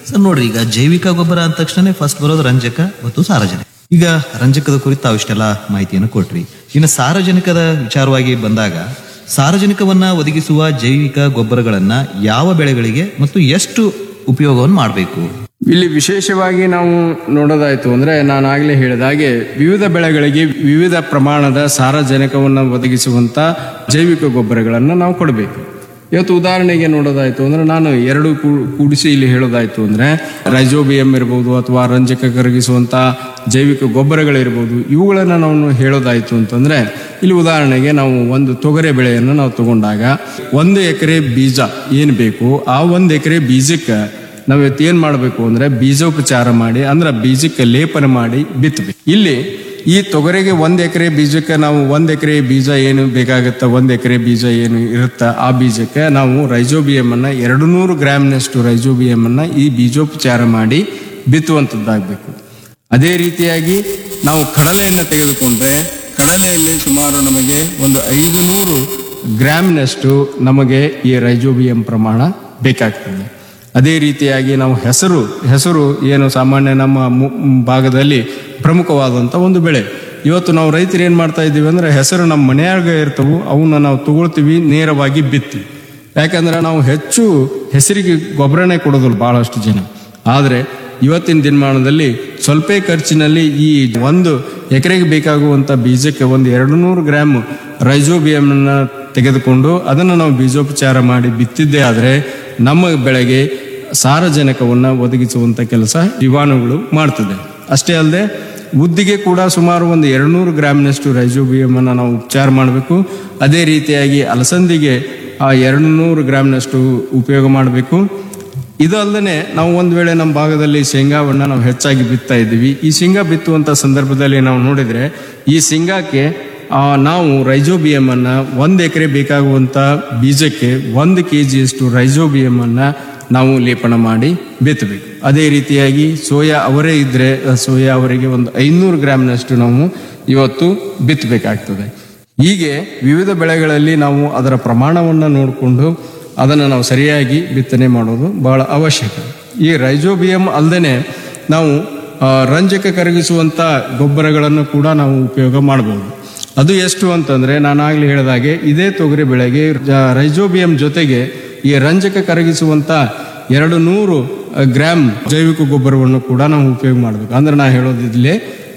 sir ನೋಡ್ರಿ ಈಗ ಜೈವಿಕ ಗೊಬ್ಬರ ಅಂದ ತಕ್ಷಣ ಫಸ್ಟ್ ಬರೋದು ರಂಜಕ ಮತ್ತು ಸಾರಜನಕ ಈಗ ರಂಜಕದ ಕುರಿತು ತಾವು ಇಷ್ಟೆಲ್ಲ ಮಾಹಿತಿಯನ್ನು ಕೊಟ್ರಿ ಇನ್ನು ಸಾರಜನಕದ ವಿಚಾರವಾಗಿ ಬಂದಾಗ ಸಾರಜನಕವನ್ನ ಒದಗಿಸುವ ಜೈವಿಕ ಗೊಬ್ಬರಗಳನ್ನ ಯಾವ ಬೆಳೆಗಳಿಗೆ ಮತ್ತು ಎಷ್ಟು ಉಪಯೋಗವನ್ನು ಮಾಡಬೇಕು ಇಲ್ಲಿ ವಿಶೇಷವಾಗಿ ನಾವು ನೋಡೋದಾಯ್ತು ಅಂದ್ರೆ ನಾನು ಆಗ್ಲೇ ಹೇಳಿದ ಹಾಗೆ ವಿವಿಧ ಬೆಳೆಗಳಿಗೆ ವಿವಿಧ ಪ್ರಮಾಣದ ಸಾರಜನಕವನ್ನು ಒದಗಿಸುವಂತ ಜೈವಿಕ ಗೊಬ್ಬರಗಳನ್ನು ನಾವು ಕೊಡಬೇಕು ಇವತ್ತು ಉದಾಹರಣೆಗೆ ನೋಡೋದಾಯ್ತು ಅಂದ್ರೆ ನಾನು ಎರಡು ಕೂ- ಕೂಡಿಸಿ ಇಲ್ಲಿ ಹೇಳೋದಾಯ್ತು ಅಂದ್ರೆ ರೈಜೋಬಿಯಂ ಇರ್ಬೋದು ಅಥವಾ ರಂಜಕ ಕರಗಿಸುವಂತ ಜೈವಿಕ ಗೊಬ್ಬರಗಳಿರ್ಬೋದು ಇವುಗಳನ್ನು ನಾವು ಹೇಳೋದಾಯ್ತು ಅಂತಂದ್ರೆ ಇಲ್ಲಿ ಉದಾಹರಣೆಗೆ ನಾವು ಒಂದು ತೊಗರೆ ಬೆಳೆಯನ್ನು ನಾವು ತಗೊಂಡಾಗ ಒಂದು ಎಕರೆ ಬೀಜ ಏನು ಬೇಕು ಆ ಒಂದು ಎಕರೆ ಬೀಜಕ್ಕೆ ನಾವು ಇವತ್ತು ಏನ್ ಮಾಡಬೇಕು ಅಂದ್ರೆ ಬೀಜೋಪಚಾರ ಮಾಡಿ ಅಂದ್ರೆ ಬೀಜಕ್ಕೆ ಲೇಪನ ಮಾಡಿ ಬಿತ್ತಬೇಕು ಇಲ್ಲಿ ಈ ತೊಗರಿಗೆ ಒಂದ್ ಎಕರೆ ಬೀಜಕ್ಕೆ ನಾವು ಒಂದ್ ಎಕರೆ ಬೀಜ ಏನು ಬೇಕಾಗುತ್ತ ಒಂದ್ ಎಕರೆ ಬೀಜ ಏನು ಇರುತ್ತ ಆ ಬೀಜಕ್ಕೆ ನಾವು ರೈಜೋಬಿಯಂ ಅನ್ನ ಎರಡು ನೂರು ಗ್ರಾಮ್ನಷ್ಟು ರೈಜೋಬಿಯಂ ಅನ್ನ ಈ ಬೀಜೋಪಚಾರ ಮಾಡಿ ಬಿತ್ತುವಂತದ್ದಾಗಬೇಕು ಅದೇ ರೀತಿಯಾಗಿ ನಾವು ಕಡಲೆಯನ್ನು ತೆಗೆದುಕೊಂಡ್ರೆ ಕಡಲೆಯಲ್ಲಿ ಸುಮಾರು ನಮಗೆ ಒಂದು ಐದು ನೂರು ಗ್ರಾಮ್ನಷ್ಟು ನಮಗೆ ಈ ರೈಜೋಬಿಯಂ ಪ್ರಮಾಣ ಬೇಕಾಗ್ತದೆ ಅದೇ ರೀತಿಯಾಗಿ ನಾವು ಹೆಸರು ಹೆಸರು ಏನು ಸಾಮಾನ್ಯ ನಮ್ಮ ಮು- ಭಾಗದಲ್ಲಿ ಪ್ರಮುಖವಾದಂಥ ಒಂದು ಬೆಳೆ ಇವತ್ತು ನಾವು ರೈತರು ಏನು ಮಾಡ್ತಾ ಇದ್ದೀವಿ ಅಂದ್ರೆ ಹೆಸರು ನಮ್ಮ ಮನೆಯಾಗ ಇರ್ತವು ಅವನ್ನ ನಾವು ತಗೊಳ್ತೀವಿ ನೇರವಾಗಿ ಬಿತ್ತಿ ಯಾಕಂದ್ರೆ ನಾವು ಹೆಚ್ಚು ಹೆಸರಿಗೆ ಗೊಬ್ಬರನೇ ಕೊಡೋದಿಲ್ಲ ಬಹಳಷ್ಟು ಜನ ಆದರೆ ಇವತ್ತಿನ ದಿನಮಾನದಲ್ಲಿ ಸ್ವಲ್ಪ ಖರ್ಚಿನಲ್ಲಿ ಈ ಒಂದು ಎಕರೆಗೆ ಬೇಕಾಗುವಂತ ಬೀಜಕ್ಕೆ ಒಂದು ಎರಡು ನೂರು ಗ್ರಾಮ್ ರೈಜೋಬಿಯಂನ ತೆಗೆದುಕೊಂಡು ಅದನ್ನು ನಾವು ಬೀಜೋಪಚಾರ ಮಾಡಿ ಬಿತ್ತಿದ್ದೇ ಆದರೆ ನಮ್ಮ ಬೆಳೆಗೆ ಸಾರಜನಕವನ್ನು ಒದಗಿಸುವಂತ ಕೆಲಸ ಜೀವಾಣುಗಳು ಮಾಡ್ತದೆ ಅಷ್ಟೇ ಅಲ್ಲದೆ ಉದ್ದಿಗೆ ಕೂಡ ಸುಮಾರು ಒಂದು ಎರಡ್ನೂರು ಗ್ರಾಮ್ನಷ್ಟು ರೈಜೋಬಿಯಂ ಅನ್ನು ನಾವು ಉಪಚಾರ ಮಾಡಬೇಕು ಅದೇ ರೀತಿಯಾಗಿ ಅಲಸಂದಿಗೆ ಆ ಎರಡು ನೂರು ಗ್ರಾಮ್ನಷ್ಟು ಉಪಯೋಗ ಮಾಡಬೇಕು ಇದು ಅಲ್ಲದೆ ನಾವು ಒಂದು ವೇಳೆ ನಮ್ಮ ಭಾಗದಲ್ಲಿ ಶೇಂಗಾವನ್ನ ನಾವು ಹೆಚ್ಚಾಗಿ ಬಿತ್ತಾ ಇದ್ದೀವಿ ಈ ಶೇಂಗಾ ಬಿತ್ತುವಂತ ಸಂದರ್ಭದಲ್ಲಿ ನಾವು ನೋಡಿದ್ರೆ ಈ ಶೇಂಗಾಕ್ಕೆ ಆ, ನಾವು ರೈಜೋಬಿಯಂ ಅನ್ನ ಒಂದು ಎಕರೆ ಬೇಕಾಗುವಂತ ಬೀಜಕ್ಕೆ ಒಂದು ಕೆ ಜಿಯಷ್ಟು ರೈಜೋಬಿಯಂ ಅನ್ನ ನಾವು ಲೇಪನ ಮಾಡಿ ಬಿತ್ತಬೇಕು ಅದೇ ರೀತಿಯಾಗಿ ಸೋಯಾ ಅವರೇ ಇದ್ರೆ ಆ ಸೋಯಾ ಅವರಿಗೆ ಒಂದು ಐನೂರು ಗ್ರಾಮ್ನಷ್ಟು ನಾವು ಇವತ್ತು ಬಿತ್ತಬೇಕಾಗ್ತದೆ ಹೀಗೆ ವಿವಿಧ ಬೆಳೆಗಳಲ್ಲಿ ನಾವು ಅದರ ಪ್ರಮಾಣವನ್ನು ನೋಡಿಕೊಂಡು ಅದನ್ನು ನಾವು ಸರಿಯಾಗಿ ಬಿತ್ತನೆ ಮಾಡೋದು ಬಹಳ ಅವಶ್ಯಕ ಈ ರೈಜೋಬಿಯಂ ಅಲ್ಲದೆ ನಾವು ಆ, ರಂಜಕ ಕರಗಿಸುವಂತ ಗೊಬ್ಬರಗಳನ್ನು ಕೂಡ ನಾವು ಉಪಯೋಗ ಮಾಡಬಹುದು ಅದು ಎಷ್ಟು ಅಂತಂದ್ರೆ ನಾನು ಆಗ್ಲೇ ಹೇಳಿದಾಗೆ ಇದೇ ತೊಗರಿ ಬೆಳೆಗೆ ಜ- ರೈಜೋಬಿಯಂ ಜೊತೆಗೆ ಈ ರಂಜಕ ಕರಗಿಸುವಂತ ಎರಡು ನೂರು ಗ್ರಾಮ್ ಜೈವಿಕ ಗೊಬ್ಬರವನ್ನು ಕೂಡ ನಾವು ಉಪಯೋಗ ಮಾಡಬೇಕು ಅಂದ್ರೆ ನಾ ಹೇಳೋದಿದ್ಲೇ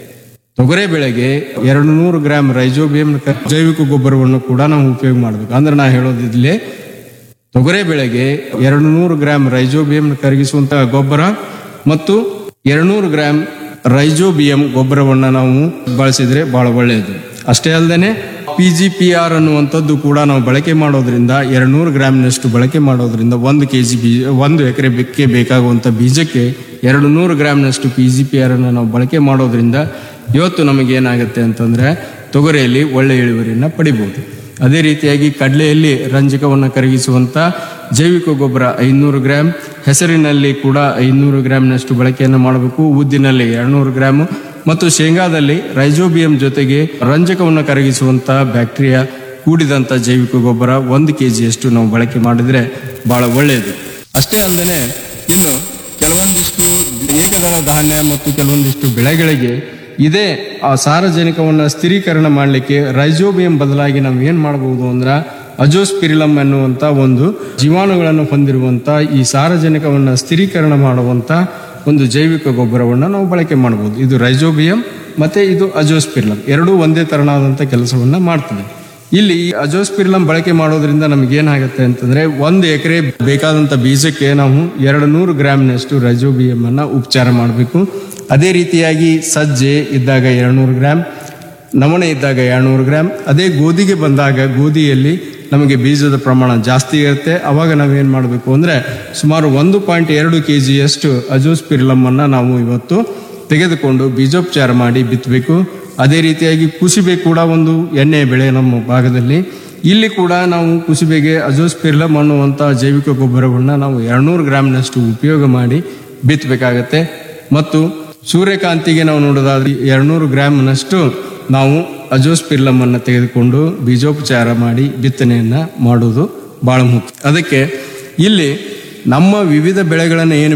ತೊಗರೆ ಬೆಳೆಗೆ ಎರಡು ನೂರು ಗ್ರಾಮ್ ರೈಜೋಬಿಯಂ ಕ- ಜೈವಿಕ ಗೊಬ್ಬರವನ್ನು ಕೂಡ ನಾವು ಉಪಯೋಗ ಮಾಡಬೇಕು ಅಂದ್ರೆ ನಾ ಹೇಳೋದಿದ್ಲೇ ತೊಗರೆ ಬೆಳೆಗೆ ಎರಡು ನೂರು ಗ್ರಾಮ್ ರೈಜೋಬಿಯಂ ಕರಗಿಸುವಂತಹ ಗೊಬ್ಬರ ಮತ್ತು ಎರಡ್ನೂರು ಗ್ರಾಮ್ ರೈಜೋಬಿಯಂ ಗೊಬ್ಬರವನ್ನು ನಾವು ಬಳಸಿದ್ರೆ ಬಹಳ ಒಳ್ಳೆಯದು ಅಷ್ಟೇ ಅಲ್ಲದೆ ಪಿ ಜಿ ಪಿ ಆರ್ ಅನ್ನುವಂಥದ್ದು ಕೂಡ ನಾವು ಬಳಕೆ ಮಾಡೋದ್ರಿಂದ ಎರಡ್ನೂರು ಗ್ರಾಮ್ನಷ್ಟು ಬಳಕೆ ಮಾಡೋದ್ರಿಂದ ಒಂದು ಕೆ ಜಿ ಬೀಜ ಒಂದು ಎಕರೆ ಬೆಕ್ಕೆ ಬೇಕಾಗುವಂಥ ಬೀಜಕ್ಕೆ ಎರಡು ನೂರು ಗ್ರಾಮ್ನಷ್ಟು ಪಿ ಜಿ ಪಿ ಆರ್ ಅನ್ನು ನಾವು ಬಳಕೆ ಮಾಡೋದ್ರಿಂದ ಇವತ್ತು ನಮಗೆ ಏನಾಗುತ್ತೆ ಅಂತಂದ್ರೆ ತೊಗರೆಯಲ್ಲಿ ಒಳ್ಳೆ ಇಳುವರಿಯನ್ನು ಪಡಿಬಹುದು ಅದೇ ರೀತಿಯಾಗಿ ಕಡಲೆಯಲ್ಲಿ ರಂಜಕವನ್ನು ಕರಗಿಸುವಂತ ಜೈವಿಕ ಗೊಬ್ಬರ ಐನೂರು ಗ್ರಾಮ್ ಹೆಸರಿನಲ್ಲಿ ಕೂಡ ಐನೂರು ಗ್ರಾಮ್ನಷ್ಟು ಬಳಕೆಯನ್ನು ಮಾಡಬೇಕು ಉದ್ದಿನಲ್ಲಿ ಎರಡ್ನೂರು ಗ್ರಾಮ್ ಮತ್ತು ಶೇಂಗಾದಲ್ಲಿ ರೈಜೋಬಿಯಂ ಜೊತೆಗೆ ರಂಜಕವನ್ನು ಕರಗಿಸುವಂತ ಬ್ಯಾಕ್ಟೀರಿಯಾ ಕೂಡಿದಂತ ಜೈವಿಕ ಗೊಬ್ಬರ ಒಂದು ಕೆ ಜಿಯಷ್ಟು ನಾವು ಬಳಕೆ ಮಾಡಿದ್ರೆ ಬಹಳ ಒಳ್ಳೆಯದು ಅಷ್ಟೇ ಅಲ್ಲದೆ ಇನ್ನು ಕೆಲವೊಂದಿಷ್ಟು ಏಕದಳ ಧಾನ್ಯ ಮತ್ತು ಕೆಲವೊಂದಿಷ್ಟು ಬೆಳೆಗಳಿಗೆ ಇದೇ ಆ ಸಾರಜನಕವನ್ನು ಸ್ಥಿರೀಕರಣ ಮಾಡಲಿಕ್ಕೆ ರೈಜೋಬಿಯಂ ಬದಲಾಗಿ ನಾವು ಏನ್ ಮಾಡಬಹುದು ಅಂದ್ರ ಅಜೋಸ್ಪಿರಿಲಮ್ ಎನ್ನುವಂತ ಒಂದು ಜೀವಾಣುಗಳನ್ನು ಹೊಂದಿರುವಂತ ಈ ಸಾರಜನಕವನ್ನು ಸ್ಥಿರೀಕರಣ ಮಾಡುವಂತ ಒಂದು ಜೈವಿಕ ಗೊಬ್ಬರವನ್ನು ನಾವು ಬಳಕೆ ಮಾಡಬಹುದು ಇದು ರೈಜೋಬಿಯಂ ಮತ್ತೆ ಇದು ಅಜೋಸ್ಪಿರಿಲಮ್ ಎರಡೂ ಒಂದೇ ತರನಾದಂತ ಕೆಲಸವನ್ನ ಮಾಡ್ತದೆ ಇಲ್ಲಿ ಈ ಅಜೋಸ್ಪಿರಿಲಂ ಬಳಕೆ ಮಾಡೋದ್ರಿಂದ ನಮ್ಗೆ ಏನಾಗುತ್ತೆ ಅಂತಂದ್ರೆ ಒಂದು ಎಕರೆ ಬೇಕಾದಂತ ಬೀಜಕ್ಕೆ ನಾವು ಎರಡು ನೂರು ಗ್ರಾಮ್ನಷ್ಟು ರೈಜೋಬಿಯಂ ಅನ್ನ ಉಪಚಾರ ಮಾಡಬೇಕು ಅದೇ ರೀತಿಯಾಗಿ ಸಜ್ಜೆ ಇದ್ದಾಗ ಎರಡ್ನೂರು ಗ್ರಾಮ್ ನವಣೆ ಇದ್ದಾಗ ಎರಡ್ನೂರು ಗ್ರಾಮ್ ಅದೇ ಗೋಧಿಗೆ ಬಂದಾಗ ಗೋಧಿಯಲ್ಲಿ ನಮಗೆ ಬೀಜದ ಪ್ರಮಾಣ ಜಾಸ್ತಿ ಇರುತ್ತೆ ಅವಾಗ ನಾವೇನ್ ಮಾಡಬೇಕು ಅಂದ್ರೆ ಸುಮಾರು ಒಂದು ಪಾಯಿಂಟ್ ಎರಡು ಕೆ ಜಿಯಷ್ಟು ಅಜೋಸ್ಪಿರಿಲಮ್ ಅನ್ನ ನಾವು ಇವತ್ತು ತೆಗೆದುಕೊಂಡು ಬೀಜೋಪಚಾರ ಮಾಡಿ ಬಿತ್ತಬೇಕು ಅದೇ ರೀತಿಯಾಗಿ ಕುಸಿಬೆ ಕೂಡ ಒಂದು ಎಣ್ಣೆ ಬೆಳೆ ನಮ್ಮ ಭಾಗದಲ್ಲಿ ಇಲ್ಲಿ ಕೂಡ ನಾವು ಕುಸಿಬೆಗೆ ಅಜೋಸ್ಪಿರ್ಲಮ್ ಅನ್ನುವಂಥ ಜೈವಿಕ ಗೊಬ್ಬರವನ್ನು ನಾವು ಎರಡ್ನೂರು ಗ್ರಾಮ್ನಷ್ಟು ಉಪಯೋಗ ಮಾಡಿ ಬಿತ್ತಬೇಕಾಗತ್ತೆ ಮತ್ತು ಸೂರ್ಯಕಾಂತಿಗೆ ನಾವು ನೋಡೋದಾದ್ರೆ ಎರಡ್ನೂರು ಗ್ರಾಮ್ನಷ್ಟು ನಾವು ಅಜೋಸ್ಪಿರ್ಲಮ್ ಅನ್ನು ತೆಗೆದುಕೊಂಡು ಬೀಜೋಪಚಾರ ಮಾಡಿ ಬಿತ್ತನೆಯನ್ನ ಮಾಡುವುದು ಬಹಳ ಮುಖ್ಯ ಅದಕ್ಕೆ ಇಲ್ಲಿ ನಮ್ಮ ವಿವಿಧ ಬೆಳೆಗಳನ್ನು ಏನು